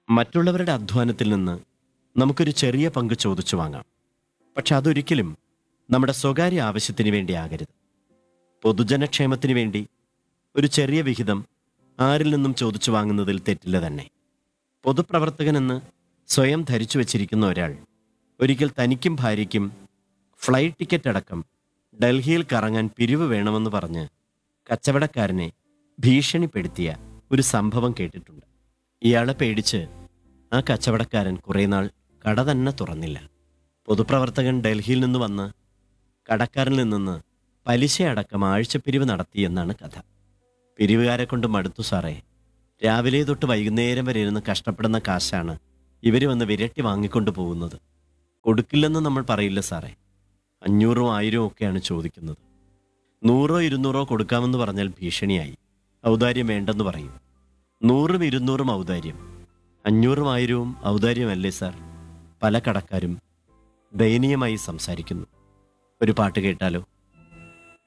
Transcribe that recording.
മറ്റുള്ളവരുടെ അധ്വാനത്തിൽ നിന്ന് നമുക്കൊരു ചെറിയ പങ്ക് ചോദിച്ചു വാങ്ങാം പക്ഷെ അതൊരിക്കലും നമ്മുടെ സ്വകാര്യ ആവശ്യത്തിന് വേണ്ടി ആകരുത് പൊതുജനക്ഷേമത്തിന് വേണ്ടി ഒരു ചെറിയ വിഹിതം ആരിൽ നിന്നും ചോദിച്ചു വാങ്ങുന്നതിൽ തെറ്റില്ല തന്നെ പൊതുപ്രവർത്തകനെന്ന് സ്വയം ധരിച്ചു വച്ചിരിക്കുന്ന ഒരാൾ ഒരിക്കൽ തനിക്കും ഭാര്യയ്ക്കും ഫ്ലൈറ്റ് ടിക്കറ്റ് അടക്കം ഡൽഹിയിൽ കറങ്ങാൻ പിരിവ് വേണമെന്ന് പറഞ്ഞ് കച്ചവടക്കാരനെ ഭീഷണിപ്പെടുത്തിയ ഒരു സംഭവം കേട്ടിട്ടുണ്ട് ഇയാളെ പേടിച്ച് ആ കച്ചവടക്കാരൻ കുറേ നാൾ കട തന്നെ തുറന്നില്ല പൊതുപ്രവർത്തകൻ ഡൽഹിയിൽ നിന്ന് വന്ന് കടക്കാരനിൽ നിന്ന് പലിശയടക്കം ആഴ്ചപ്പിരിവ് നടത്തിയെന്നാണ് കഥ പിരിവുകാരെ കൊണ്ട് മടുത്തു സാറേ രാവിലെ തൊട്ട് വൈകുന്നേരം വരെ ഇരുന്ന് കഷ്ടപ്പെടുന്ന കാശാണ് ഇവർ വന്ന് വിരട്ടി വാങ്ങിക്കൊണ്ട് പോകുന്നത് കൊടുക്കില്ലെന്ന് നമ്മൾ പറയില്ല സാറേ അഞ്ഞൂറും ആയിരവും ഒക്കെയാണ് ചോദിക്കുന്നത് നൂറോ ഇരുന്നൂറോ കൊടുക്കാമെന്ന് പറഞ്ഞാൽ ഭീഷണിയായി ഔദാര്യം വേണ്ടെന്ന് പറയും നൂറും ഇരുന്നൂറും ഔദാര്യം അഞ്ഞൂറും ആയിരവും ഔദാര്യമല്ലേ സാർ പല കടക്കാരും ദയനീയമായി സംസാരിക്കുന്നു ഒരു പാട്ട് കേട്ടാലോ